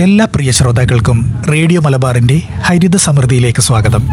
എല്ലാ പ്രിയ ശ്രോതാക്കൾക്കും റേഡിയോ മലബാറിന്റെ ഹരിത സമൃദ്ധിയിലേക്ക് സ്വാഗതം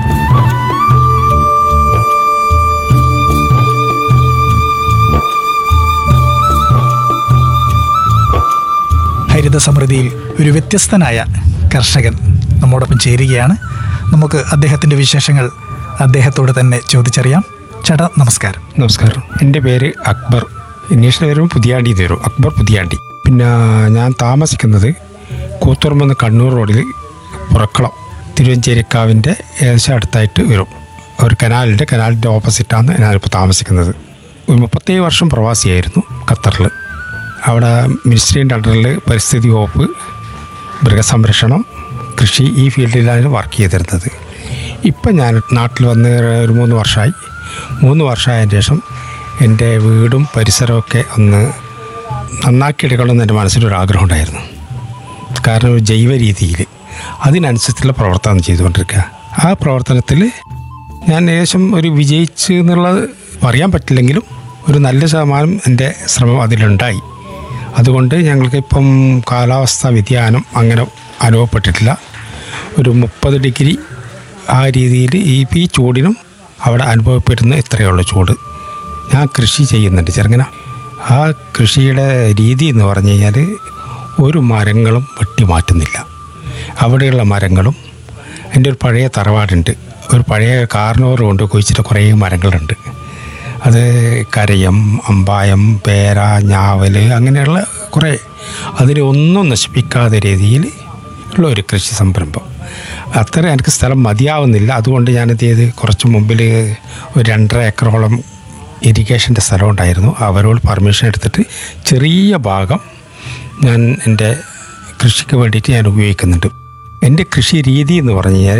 ഹരിത സമൃദ്ധിയിൽ ഒരു വ്യത്യസ്തനായ കർഷകൻ നമ്മോടൊപ്പം ചേരുകയാണ് നമുക്ക് അദ്ദേഹത്തിന്റെ വിശേഷങ്ങൾ അദ്ദേഹത്തോട് തന്നെ ചോദിച്ചറിയാം ചേട്ടാ നമസ്കാരം നമസ്കാരം എൻ്റെ പേര് അക്ബർ ഇംഗ്ലീഷിൽ വരുമ്പോൾ പുതിയാണ്ടി എന്ന് വരും അക്ബർ പുതിയാണ്ടി പിന്നെ ഞാൻ താമസിക്കുന്നത് കൂത്തുറമ്പെന്ന് കണ്ണൂർ റോഡിൽ പുറക്കളം തിരുവഞ്ചേരിക്കാവിൻ്റെ ഏകദേശം അടുത്തായിട്ട് വരും ഒരു കനാലിൻ്റെ കനാലിൻ്റെ ഓപ്പോസിറ്റാണ് ഞാനിപ്പോൾ താമസിക്കുന്നത് ഒരു മുപ്പത്തേഴ് വർഷം പ്രവാസിയായിരുന്നു ഖത്തറിൽ അവിടെ മിനിസ്ട്രീൻ്റെ അണ്ടറിൽ പരിസ്ഥിതി വകുപ്പ് മൃഗസംരക്ഷണം കൃഷി ഈ ഫീൽഡിലാണ് വർക്ക് ചെയ്തിരുന്നത് ഇപ്പം ഞാൻ നാട്ടിൽ വന്ന് ഒരു മൂന്ന് വർഷമായി മൂന്ന് വർഷമായതിന് ശേഷം എൻ്റെ വീടും പരിസരമൊക്കെ ഒന്ന് നന്നാക്കിയെടുക്കണമെന്ന് എൻ്റെ മനസ്സിലൊരു ആഗ്രഹം ഉണ്ടായിരുന്നു കാരണം ഒരു ജൈവ രീതിയിൽ അതിനനുസരിച്ചുള്ള പ്രവർത്തനം ചെയ്തുകൊണ്ടിരിക്കുക ആ പ്രവർത്തനത്തിൽ ഞാൻ ഏകദേശം ഒരു വിജയിച്ച് എന്നുള്ളത് പറയാൻ പറ്റില്ലെങ്കിലും ഒരു നല്ല ശതമാനം എൻ്റെ ശ്രമം അതിലുണ്ടായി അതുകൊണ്ട് ഞങ്ങൾക്ക് ഇപ്പം കാലാവസ്ഥാ വ്യതിയാനം അങ്ങനെ അനുഭവപ്പെട്ടിട്ടില്ല ഒരു മുപ്പത് ഡിഗ്രി ആ രീതിയിൽ ഈ ഈ ചൂടിനും അവിടെ അനുഭവപ്പെടുന്ന ഇത്രയേ ഉള്ളൂ ചൂട് ഞാൻ കൃഷി ചെയ്യുന്നുണ്ട് ചെറുങ്ങനെ ആ കൃഷിയുടെ രീതി എന്ന് പറഞ്ഞു കഴിഞ്ഞാൽ ഒരു മരങ്ങളും വെട്ടി മാറ്റുന്നില്ല അവിടെയുള്ള മരങ്ങളും എൻ്റെ ഒരു പഴയ തറവാടുണ്ട് ഒരു പഴയ കാർണോർ കൊണ്ട് കുഴിച്ചിട്ട് കുറേ മരങ്ങളുണ്ട് അത് കരയം അമ്പായം പേര ഞാവൽ അങ്ങനെയുള്ള കുറേ അതിനെ ഒന്നും നശിപ്പിക്കാത്ത രീതിയിൽ ഉള്ള ഒരു കൃഷി സംരംഭം അത്ര എനിക്ക് സ്ഥലം മതിയാവുന്നില്ല അതുകൊണ്ട് ഞാനെന്ത് ചെയ്ത് കുറച്ച് മുമ്പിൽ ഒരു രണ്ടര ഏക്കറോളം ഇറിഗേഷൻ്റെ സ്ഥലം ഉണ്ടായിരുന്നു അവരോട് പെർമിഷൻ എടുത്തിട്ട് ചെറിയ ഭാഗം ഞാൻ എൻ്റെ കൃഷിക്ക് വേണ്ടിയിട്ട് ഞാൻ ഉപയോഗിക്കുന്നുണ്ട് എൻ്റെ കൃഷി രീതി എന്ന് പറഞ്ഞു കഴിഞ്ഞാൽ